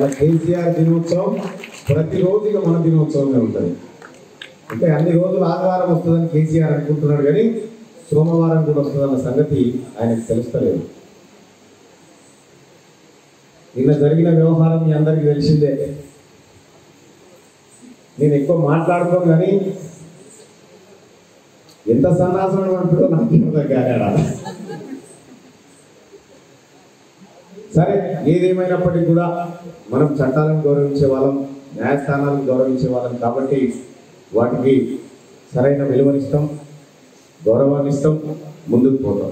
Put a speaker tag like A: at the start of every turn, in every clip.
A: ఇలా కేసీఆర్ దినోత్సవం ప్రతిరోజు ఇక మన దినోత్సవమే ఉంటుంది అంటే అన్ని రోజులు ఆదివారం వస్తుందని కేసీఆర్ అనుకుంటున్నాడు కానీ సోమవారం కూడా వస్తుందన్న సంగతి ఆయనకు తెలుస్తలేదు నిన్న జరిగిన వ్యవహారం మీ అందరికీ తెలిసిందే నేను ఎక్కువ మాట్లాడుకోను కానీ ఎంత సన్నాసనం అంటుందో నాకు అర్థం కాలేడా సరే ఏదేమైనప్పటికీ కూడా మనం చట్టాలను గౌరవించే వాళ్ళం న్యాయస్థానాలను గౌరవించే వాళ్ళం కాబట్టి వాటికి సరైన విలువనిస్తాం గౌరవాన్ని ఇస్తాం ముందుకు పోతాం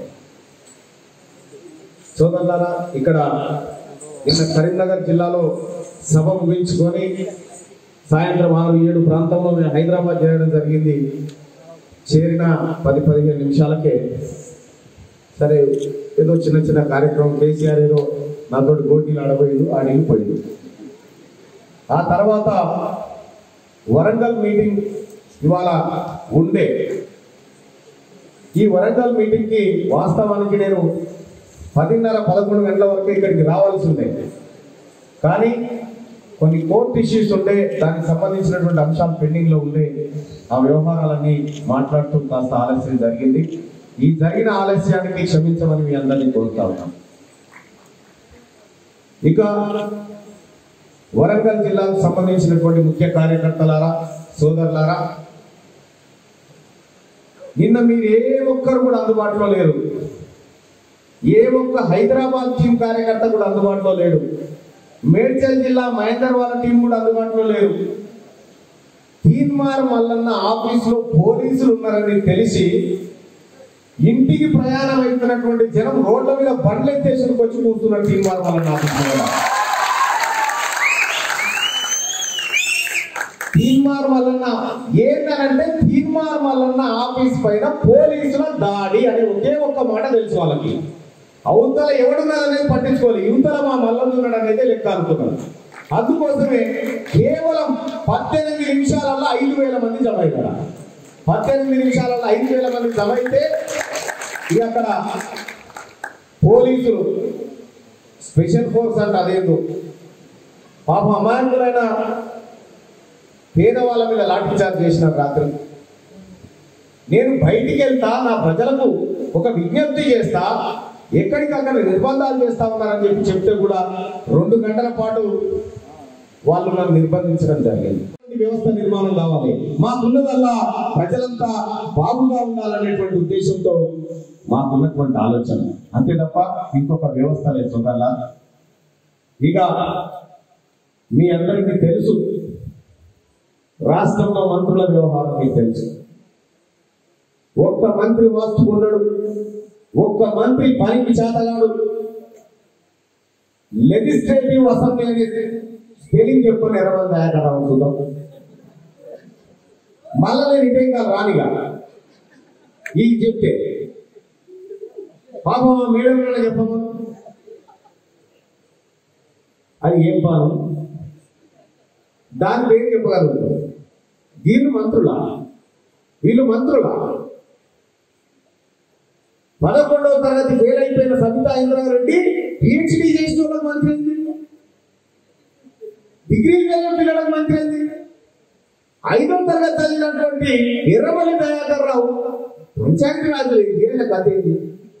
A: సోదరులారా ఇక్కడ నిన్న కరీంనగర్ జిల్లాలో సభ ముగించుకొని సాయంత్రం ఆరు ఏడు ప్రాంతంలో మేము హైదరాబాద్ చేరడం జరిగింది చేరిన పది పదిహేను నిమిషాలకే సరే ఏదో చిన్న చిన్న కార్యక్రమం కేసీఆర్ ఏదో నాతో గోటీలు ఆడబోయిండు ఆడికి పోయిండు ఆ తర్వాత వరంగల్ మీటింగ్ ఇవాళ ఉండే ఈ వరంగల్ మీటింగ్కి వాస్తవానికి నేను పదిన్నర పదకొండు గంటల వరకు ఇక్కడికి రావాల్సి ఉండే కానీ కొన్ని కోర్టు ఇష్యూస్ ఉండే దానికి సంబంధించినటువంటి అంశాలు పెండింగ్లో ఉండే ఆ వ్యవహారాలన్నీ మాట్లాడుతూ కాస్త ఆలస్యం జరిగింది ఈ జరిగిన ఆలస్యానికి క్షమించమని మీ అందరినీ కోరుతా ఉన్నాం ఇక వరంగల్ జిల్లాకు సంబంధించినటువంటి ముఖ్య కార్యకర్తలారా సోదరులారా నిన్న మీరు ఏ ఒక్కరు కూడా అందుబాటులో లేరు ఏ ఒక్క హైదరాబాద్ టీం కార్యకర్త కూడా అందుబాటులో లేడు మేడ్చల్ జిల్లా మహేందర్ వాళ్ళ టీం కూడా అందుబాటులో లేరు తీన్మార్ మల్లన్న ఆఫీసులో పోలీసులు ఉన్నారని తెలిసి ఇంటికి ప్రయాణం అవుతున్నటువంటి జనం రోడ్ల మీద బండ్లు ఎత్తేసుకు వచ్చి కూర్చున్నారు తీన్మార్ మల్లన్న ఆఫీసులో కూడా. తీన్మార్ మల్లన్న ఏంటనంటే తీన్మార్ మల్లన్న ఆఫీస్ పైన పోలీసుల దాడి అనే ఒకే ఒక్క మాట తెలుసు వాళ్ళకి అవతల ఎవడున్నాడనేది పట్టించుకోవాలి యువతల మా మల్లన్న ఉన్నాడు అనేది లెక్క అనుకున్నారు అందుకోసమే కేవలం పద్దెనిమిది నిమిషాలలో ఐదు వేల మంది జమ అయ్యారు పద్దెనిమిది నిమిషాలలో ఐదు వేల మంది జమ అయితే ఇక అక్కడ పోలీసులు స్పెషల్ ఫోర్స్ అంటే అదేందో పాపం అమాయకులైన పేదవాళ్ళ మీద లాఠీ చార్జ్ చేసినారు రాత్రి నేను బయటికి వెళ్తా నా ప్రజలకు ఒక విజ్ఞప్తి చేస్తా ఎక్కడికక్కడ నిర్బంధాలు చేస్తా ఉన్నారని చెప్పి చెప్తే కూడా రెండు గంటల పాటు వాళ్ళు నన్ను నిర్బంధించడం జరిగింది ఈ వ్యవస్థ నిర్మాణం కావాలి మాకున్నదల్లా ప్రజలంతా బాగుగా ఉండాలనేటువంటి ఉద్దేశంతో మాకున్నటువంటి ఆలోచన అంతే తప్ప ఇంకొక వ్యవస్థ లేదు చూడాలా ఇక మీ అందరికీ తెలుసు రాష్ట్రంలో మంత్రుల వ్యవహారం మీకు తెలుసు ఒక్క మంత్రి వాస్తు ఉండడు ఒక్క మంత్రి పనికి చేతగాడు లెజిస్లేటివ్ అసెంబ్లీ అనేది స్పెల్లింగ్ చెప్పుకొని ఎర్రమంది దయాకరావు చూద్దాం మళ్ళా నేను ఇదేం కాదు రానిగా ఈ చెప్తే పాపం ఆ మేడం గారు చెప్పమా అది ఏం పాను దాని పేరు చెప్పగలుగుతారు వీళ్ళు మంత్రులా వీళ్ళు మంత్రులా పదకొండవ తరగతి ఫెయిల్ అయిపోయిన సబితా ఇంద్రారెడ్డి పిహెచ్డి చేసిన వాళ్ళకి మంత్రి ఏంది డిగ్రీ చదివిన పిల్లలకు మంత్రి ఏంది ఐదో తరగతి చదివినటువంటి ఎర్రమల్లి దయాకర్ రావు పంచాయతీ రాజులు ఏళ్ళ కథ ఏంది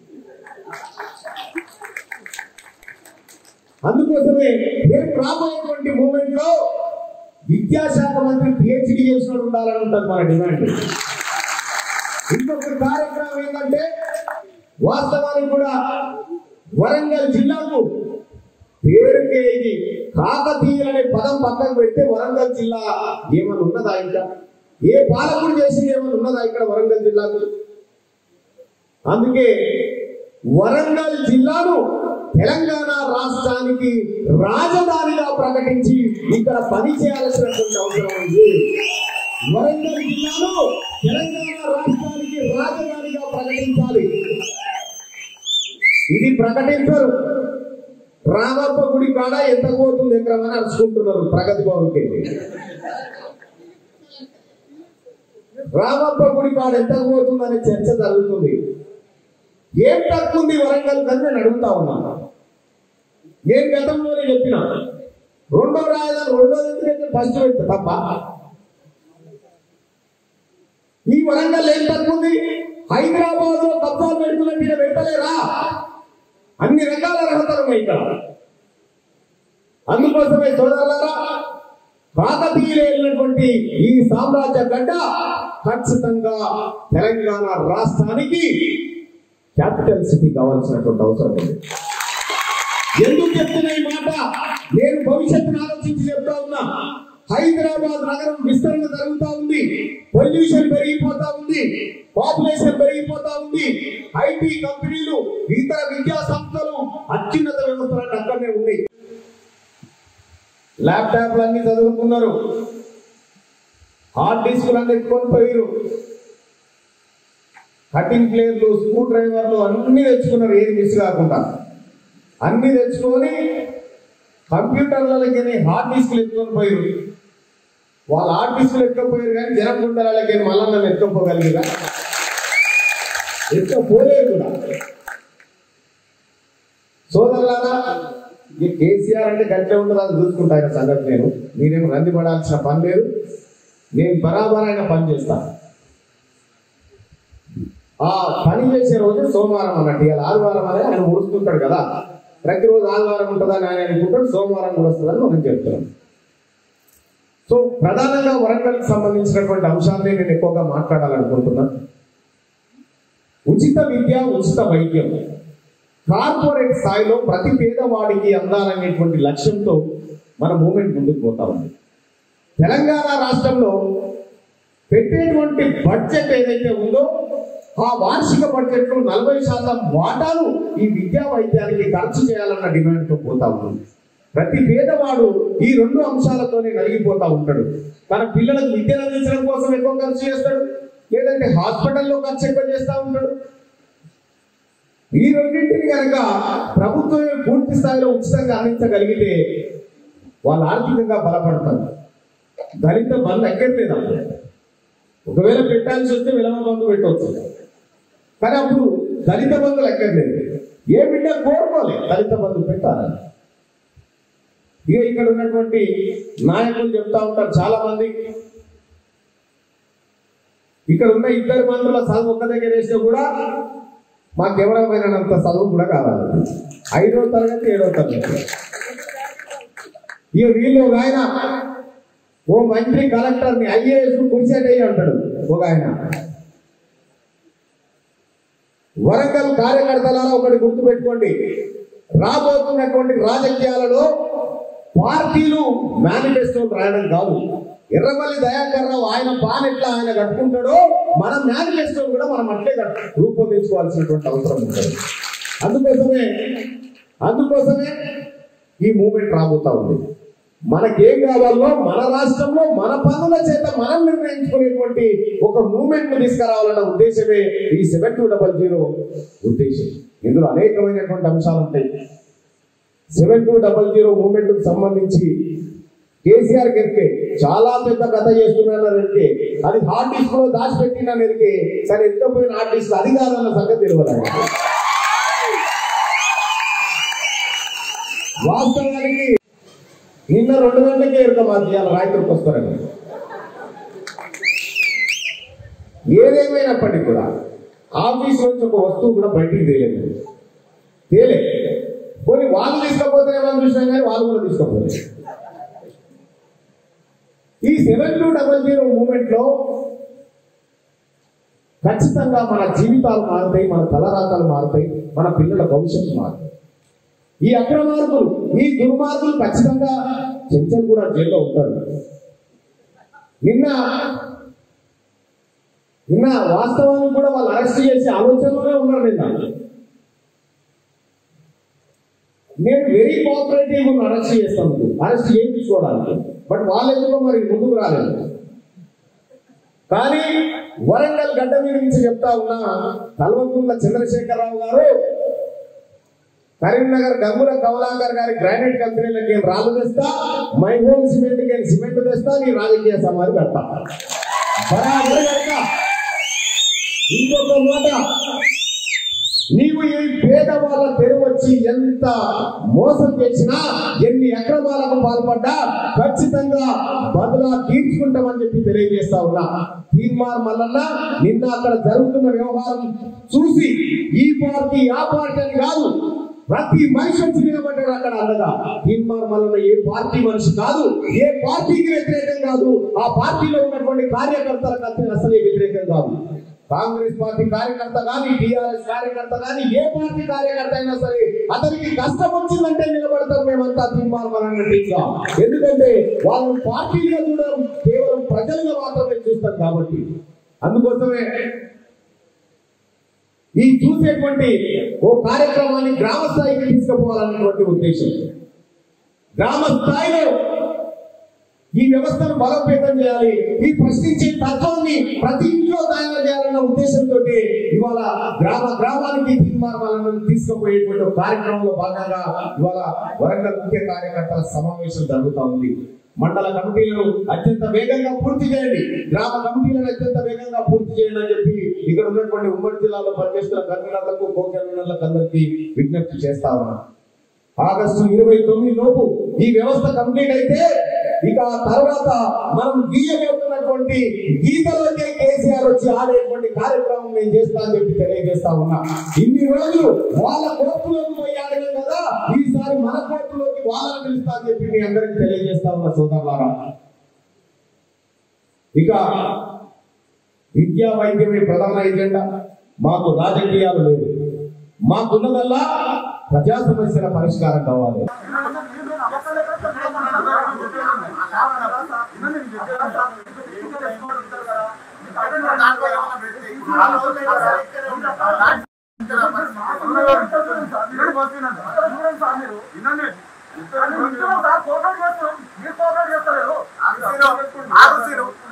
A: అందుకోసమే రేపు రాబోయేటువంటి మూమెంట్ లో విద్యాశాఖ మంత్రి పిహెచ్డి చేసినట్టు ఉండాలని ఉంటుంది మన డిమాండ్ ఇంకొక కార్యక్రమం ఏంటంటే వాస్తవానికి కూడా వరంగల్ జిల్లాకు పేరుకే ఇది కాకతీయులు అనే పదం పక్కకు పెడితే వరంగల్ జిల్లా ఏమైనా ఉన్నదా ఇంకా ఏ పాలకుడు చేసింది ఏమైనా ఉన్నదా ఇక్కడ వరంగల్ జిల్లాకు అందుకే వరంగల్ జిల్లాను తెలంగాణ రాష్ట్రానికి రాజధానిగా ప్రకటించి ఇక్కడ పని చేయాల్సినటువంటి అవసరం ఉంది వరంగల్ జిల్లాను తెలంగాణ రాష్ట్రానికి రాజధానిగా ప్రకటించాలి ఇది ప్రకటించరు రామప్ప గుడి కాడ ఎంత పోతుంది ఎకరమని అరుచుకుంటున్నారు ప్రగతి భవన్కి రామప్ప గుడి కాడ ఎంత పోతుందనే చర్చ జరుగుతుంది ఏం తక్కువ ఉంది వరంగల్ అని నేను అడుగుతా ఉన్నాను నేను గతంలోనే చెప్పిన రెండో రాజధాని రెండో ఎందుకంటే ఫస్ట్ పెడతా తప్ప ఈ వరంగల్ ఏం తక్కువ ఉంది హైదరాబాద్ లో కబ్జాలు పెడుతున్నట్టు ఈయన పెట్టలేరా అన్ని రకాల అర్హతలు ఉన్నాయి ఇక్కడ అందుకోసమే సోదరులారా కాకతీయులు వెళ్ళినటువంటి ఈ సామ్రాజ్య గడ్డ ఖచ్చితంగా తెలంగాణ రాష్ట్రానికి క్యాపిటల్ సిటీ కావాల్సినటువంటి అవసరం ఉంది ఎందుకు చెప్తున్నా ఈ మాట నేను భవిష్యత్తును ఆలోచించి చెప్తా ఉన్నా హైదరాబాద్ నగరం విస్తరణ జరుగుతా ఉంది పొల్యూషన్ పెరిగిపోతా ఉంది పాపులేషన్ పెరిగిపోతా ఉంది ఐటీ కంపెనీలు ఇతర విద్యా సంస్థలు అత్యున్నత వ్యవస్థలన్నీ అక్కడనే ఉన్నాయి ల్యాప్టాప్లు అన్ని చదువుకున్నారు హార్డ్ డిస్కులు అన్ని ఎత్తుకొని పోయారు కటింగ్ ప్లేయర్లు స్క్రూ డ్రైవర్లు అన్ని తెచ్చుకున్నారు ఏది మిస్ కాకుండా అన్ని తెచ్చుకొని కంప్యూటర్లకి హార్డ్ డిస్క్లు ఎత్తుకొని పోయారు వాళ్ళు హార్డ్ డిస్క్లు ఎత్తుకపోయారు కానీ జనకుండలకి మళ్ళా నన్ను ఎత్తుకోగలిగిరా ఎత్తుకపోలేదు కూడా సోదరులారా ఈ కేసీఆర్ అంటే గట్టే ఉండదు అది చూసుకుంటా ఆయన సంగతి నేను మీరేం రంది పడాల్సిన పని లేదు నేను బరాబర్ అయిన పని చేస్తాను ఆ పని చేసే రోజు సోమవారం అన్నట్టు ఇవాళ ఆదివారం అనే ఆయన ఊరుస్తుంటాడు కదా ప్రతిరోజు ఆదివారం ఉంటుందని ఆయన అనుకుంటాడు సోమవారం కూడా వస్తుందని మనం చెప్తున్నాం సో ప్రధానంగా వరంగల్కి సంబంధించినటువంటి అంశాలనే నేను ఎక్కువగా మాట్లాడాలనుకుంటున్నా ఉచిత విద్య ఉచిత వైద్యం కార్పొరేట్ స్థాయిలో ప్రతి పేదవాడికి అందాలనేటువంటి లక్ష్యంతో మన మూమెంట్ ముందుకు పోతా ఉంది తెలంగాణ రాష్ట్రంలో పెట్టేటువంటి బడ్జెట్ ఏదైతే ఉందో ఆ వార్షిక బడ్జెట్ లో నలభై శాతం వాటాను ఈ విద్యా వైద్యానికి ఖర్చు చేయాలన్న డిమాండ్ తో పోతా ఉంది ప్రతి పేదవాడు ఈ రెండు అంశాలతోనే నలిగిపోతా ఉంటాడు తన పిల్లలకు విద్యను అందించడం కోసం ఎక్కువ ఖర్చు చేస్తాడు లేదంటే హాస్పిటల్లో ఖర్చు ఎక్కువ చేస్తా ఉంటాడు ఈ రెండింటిని కనుక ప్రభుత్వమే పూర్తి స్థాయిలో ఉచితంగా అందించగలిగితే వాళ్ళు ఆర్థికంగా బలపడతారు దళిత బంధు ఎక్కట్లేదు అప్పుడు ఒకవేళ పెట్టాల్సి వస్తే విలమ బంధు పెట్టవచ్చు కానీ అప్పుడు దళిత బంధులు ఎక్కర్లేదు ఏ బిడ్డ కోరుకోలే దళిత బంధు పెట్టాలని ఇక ఇక్కడ ఉన్నటువంటి నాయకులు చెప్తా ఉంటారు చాలా మంది ఇక్కడ ఉన్న ఇద్దరు మంత్రుల చదువు ఒక్క దగ్గర వేస్తే కూడా మాకెవరమైనంత చదువు కూడా కావాలి ఐదో తరగతి ఏడో తరగతి ఇక వీళ్ళు ఒక ఆయన ఓ మంత్రి కలెక్టర్ని ఐఏఎస్ కుర్చేటయ్యి అంటాడు ఒక ఆయన వరంగల్ కార్యకర్తలలో ఒకటి గుర్తుపెట్టుకోండి రాబోతున్నటువంటి రాజకీయాలలో పార్టీలు మేనిఫెస్టోలు రాయడం కాదు ఎర్రమల్లి దయాకర్ రావు ఆయన పాన్ ఎట్లా ఆయన కట్టుకుంటాడో మన మేనిఫెస్టోలు కూడా మనం అట్లే కట్టు రూపొందించుకోవాల్సినటువంటి అవసరం ఉంటుంది అందుకోసమే అందుకోసమే ఈ మూమెంట్ రాబోతా ఉంది మనకేం కావాలో మన రాష్ట్రంలో మన పనుల చేత మనం నిర్ణయించుకునేటువంటి ఒక మూమెంట్ ను తీసుకురావాలన్న ఉద్దేశమే ఈ సెవెన్ టూ డబల్ జీరో ఉద్దేశం ఇందులో అనేకమైనటువంటి అంశాలు ఉంటాయి seven two double zero moment కు సంబంధించి కేసీఆర్ కెరికే చాలా పెద్ద కథ చేస్తున్నాను ఎరికే అది హార్డ్ డిస్క్ లో దాచిపెట్టినాను ఎరికే సరే ఎంత పోయిన హార్డ్ డిస్క్ అది కాదన్న సంగతి తెలియదు ఆయనకి. వాస్తవానికి నిన్న రెండు గంటలకే ఎరుక మధ్యాహ్నం రాయతులకు వస్తారండి ఏదేమైనప్పటికీ కూడా ఆఫీస్ నుంచి ఒక వస్తువు కూడా బయటికి తేలేదు తేలే కొన్ని వాళ్ళు తీసుకపోతే ఏమని చూసినాం కానీ వాళ్ళు కూడా తీసుకోపోలేదు ఈ seven two double zero moment లో ఖచ్చితంగా మన జీవితాలు మారుతాయి మన తలరాతలు మారుతాయి మన పిల్లల భవిష్యత్తు మారుతాయి ఈ అక్రమార్కులు ఈ దుర్మార్గులు ఖచ్చితంగా చెంచల్ కూడా జైల్లో ఉంటారు నిన్న నిన్న వాస్తవానికి కూడా వాళ్ళు అరెస్ట్ చేసి ఆలోచనలోనే ఉన్నారు నిన్న నేను వెరీ కోఆపరేటివ్ అరెస్ట్ చేస్తాను అరెస్ట్ చేయించుకోవడానికి బట్ వాళ్ళు ఎందుకో మరి ముందుకు రాలేదు కానీ వరంగల్ గడ్డ మీద నుంచి చెప్తా ఉన్నా కల్వకుంట్ల చంద్రశేఖరరావు గారు కరీంనగర్ గంగుల కమలాకర్ గారి గ్రానైట్ కంపెనీలకి నేను రాళ్ళు తెస్తా మై హోమ్ సిమెంట్ నేను సిమెంట్ తెస్తా నీ రాజకీయ సమాధి పెడతా బరాబర్ పెడతా ఇంకొక మాట నీవు ఈ పేదవాళ్ళ తెరువు వచ్చి ఎంత మోసం చేసినా ఎన్ని అక్రమాలకు పాల్పడ్డా ఖచ్చితంగా బదులా తీర్చుకుంటామని చెప్పి తెలియజేస్తా ఉన్నా తీన్మార్ మల్లన్న నిన్న అక్కడ జరుగుతున్న వ్యవహారం చూసి ఈ పార్టీ ఆ పార్టీ అని కాదు ప్రతి మనిషి వచ్చి నిలబడ్డాడు అక్కడ అందగా తీన్మార్ మల్లన్న ఏ పార్టీ మనిషి కాదు ఏ పార్టీకి వ్యతిరేకం కాదు ఆ పార్టీలో ఉన్నటువంటి కార్యకర్తలకు అసలు అసలే వ్యతిరేకం కాదు కాంగ్రెస్ పార్టీ కార్యకర్త కానీ టిఆర్ఎస్ కార్యకర్త కానీ ఏ పార్టీ కార్యకర్త అయినా సరే అతనికి కష్టం వచ్చిందంటే నిలబడతాం మేమంతా తీర్మానమన్నట్టుగా ఎందుకంటే వాళ్ళని పార్టీగా చూడడం కేవలం ప్రజలుగా మాత్రమే చూస్తాం కాబట్టి అందుకోసమే ఈ చూసేటువంటి ఓ కార్యక్రమాన్ని గ్రామ స్థాయికి తీసుకుపోవాలన్నటువంటి ఉద్దేశం గ్రామ స్థాయిలో ఈ వ్యవస్థను బలోపేతం చేయాలి ఈ ప్రశ్నించే తత్వాన్ని ప్రతి ఇంట్లో తయారు చేయాలన్న ఉద్దేశంతో ఇవాళ గ్రామ గ్రామానికి తీర్మానాలను తీసుకుపోయేటువంటి ఒక కార్యక్రమంలో భాగంగా ఇవాళ వరంగల్ ముఖ్య కార్యకర్తల సమావేశం జరుగుతా ఉంది మండల కమిటీలను అత్యంత వేగంగా పూర్తి చేయండి గ్రామ కమిటీలను అత్యంత వేగంగా పూర్తి చేయండి అని చెప్పి ఇక్కడ ఉన్నటువంటి ఉమ్మడి జిల్లాలో పనిచేస్తున్న కన్వీనర్లకు కో కన్వీనర్లకు అందరికీ విజ్ఞప్తి చేస్తా ఉన్నాను ఆగస్టు ఇరవై తొమ్మిది లోపు ఈ వ్యవస్థ కంప్లీట్ అయితే ఇక ఆ తర్వాత మనం గీయబోతున్నటువంటి గీతలోకే కేసీఆర్ వచ్చి ఆడేటువంటి కార్యక్రమం నేను చేస్తా అని చెప్పి తెలియజేస్తా ఉన్నా ఇన్ని రోజులు వాళ్ళ కోర్టులోకి పోయి ఆడలేం కదా ఈసారి మన కోర్టులోకి వాళ్ళని పిలుస్తా అని చెప్పి మీ అందరికి తెలియజేస్తా ఉన్నా సోదరులారా ఇక విద్యా వైద్యమే ప్రధాన ఎజెండా మాకు రాజకీయాలు లేవు మాకున్నదల్లా ప్రజా సమస్యల పరిష్కారం కావాలి
B: ఆగు